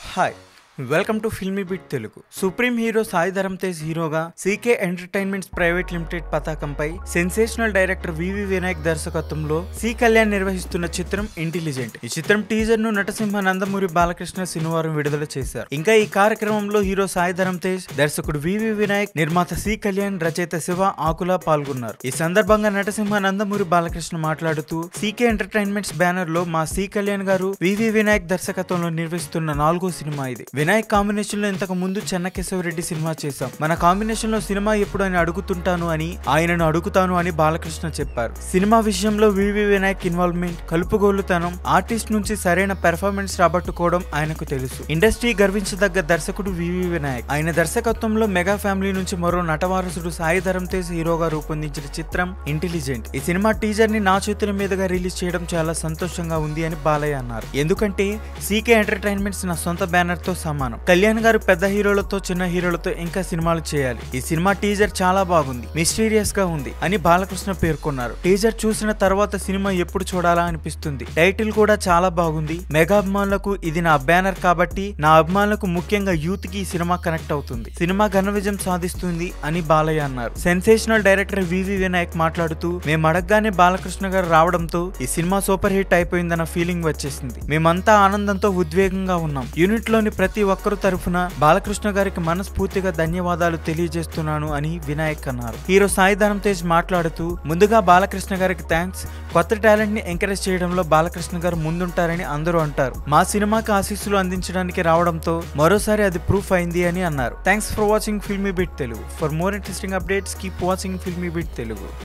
hi welcome to Filmibeat Telugu supreme hero Sai Dharam Tej హీరోగా CK entertainments private limited పతాకంపై sensational director VV Vinayak దర్శకత్వంలో C Kalyan నిర్వహిస్తున్న చిత్రం ఇంటెలిజెంట్ ఈ చిత్రం టీజర్ ను నటసింహ నందమూరి బాలకృష్ణ శనివారం విడుదల చేశారు ఇంకా ఈ కార్యక్రమంలో హీరో సాయి ధరమ్ తేజ్ దర్శకుడు వివి వినాయక్ నిర్మాత సి కళ్యాణ్ రచయిత శివ ఆకుల పాల్గొన్నారు ఈ సందర్భంగా నటసింహ నందమూరి బాలకృష్ణ మాట్లాడుతూ సీకే ఎంటర్టైన్మెంట్స్ బ్యానర్ లో మా సి కళ్యాణ్ గారు వివి వినాయక్ దర్శకత్వంలో నిర్వహిస్తున్న నాలుగో సినిమా ఇది వినాయక్ కాంబినేషన్ లో ఇంతకు ముందు చెన్నకేశవరెడ్డి సినిమా చేశాం మన కాంబినేషన్ లో సినిమా ఎప్పుడు అని అడుగుతుంటాను అని ఆయనను అడుగుతాను అని బాలకృష్ణ చెప్పారు సినిమా విషయంలో వివి వినాయక్ ఇన్వాల్వ్మెంట్ కలుపుగోలుతనం ఆర్టిస్ట్ నుంచి సరైన పెర్ఫార్మెన్స్ రాబట్టుకోవడం ఆయనకు తెలుసు ఇండస్ట్రీ గర్వించదగ్గ దర్శకుడు వివి వినాయక్ ఆయన దర్శకత్వంలో మెగా ఫ్యామిలీ నుంచి మరో నటవారసుడు సాయి ధరమ్ తేజ్ హీరోగా రూపొందించిన చిత్రం ఇంటెలిజెంట్ ఈ సినిమా టీజర్ ని నా చేతుల మీదుగా రిలీజ్ చేయడం చాలా సంతోషంగా ఉంది అని బాలయ్య అన్నారు ఎందుకంటే సీకే ఎంటర్టైన్మెంట్స్ నా సొంత బ్యానర్ తో సమానం కళ్యాణ్ గారు పెద్ద హీరోలతో చిన్న హీరోలతో ఇంకా సినిమాలు చేయాలి ఈ సినిమా టీజర్ చాలా బాగుంది మిస్టీరియస్ గా ఉంది అని బాలకృష్ణ పేర్కొన్నారు టీజర్ చూసిన తర్వాత సినిమా ఎప్పుడు చూడాలా అనిపిస్తుంది టైటిల్ కూడా చాలా బాగుంది మెగా అభిమానులకు ఇది నా బ్యానర్ కాబట్టి నా అభిమానులకు ముఖ్యంగా యూత్ కి ఈ సినిమా కనెక్ట్ అవుతుంది సినిమా ఘన విజయం సాధిస్తుంది అని బాలయ్య అన్నారు సెన్సేషనల్ డైరెక్టర్ వివి వినాయక్ మాట్లాడుతూ మేము అడగగానే బాలకృష్ణ గారు రావడంతో ఈ సినిమా సూపర్ హిట్ అయిపోయిందన్న ఫీలింగ్ వచ్చేసింది మేమంతా ఆనందంతో ఉద్వేగంగా ఉన్నాం యూనిట్ లోని ప్రతి ఒక్కరు తరఫున బాలకృష్ణ గారికి మనస్ఫూర్తిగా ధన్యవాదాలు తెలియజేస్తున్నాను అని వినాయక్ అన్నారు హీరో సాయి ధరమ్ తేజ్ మాట్లాడుతూ ముందుగా బాలకృష్ణ గారికి థ్యాంక్స్ కొత్త టాలెంట్ ని ఎంకరేజ్ చేయడంలో బాలకృష్ణ గారు ముందుంటారని అందరూ అంటారు మా సినిమాకి ఆశీస్సులు అందించడానికి రావడంతో మరోసారి అది ప్రూఫ్ అయింది అని అన్నారు thanks for watching Filmibeat Telugu for more interesting updates keep watching Filmibeat Telugu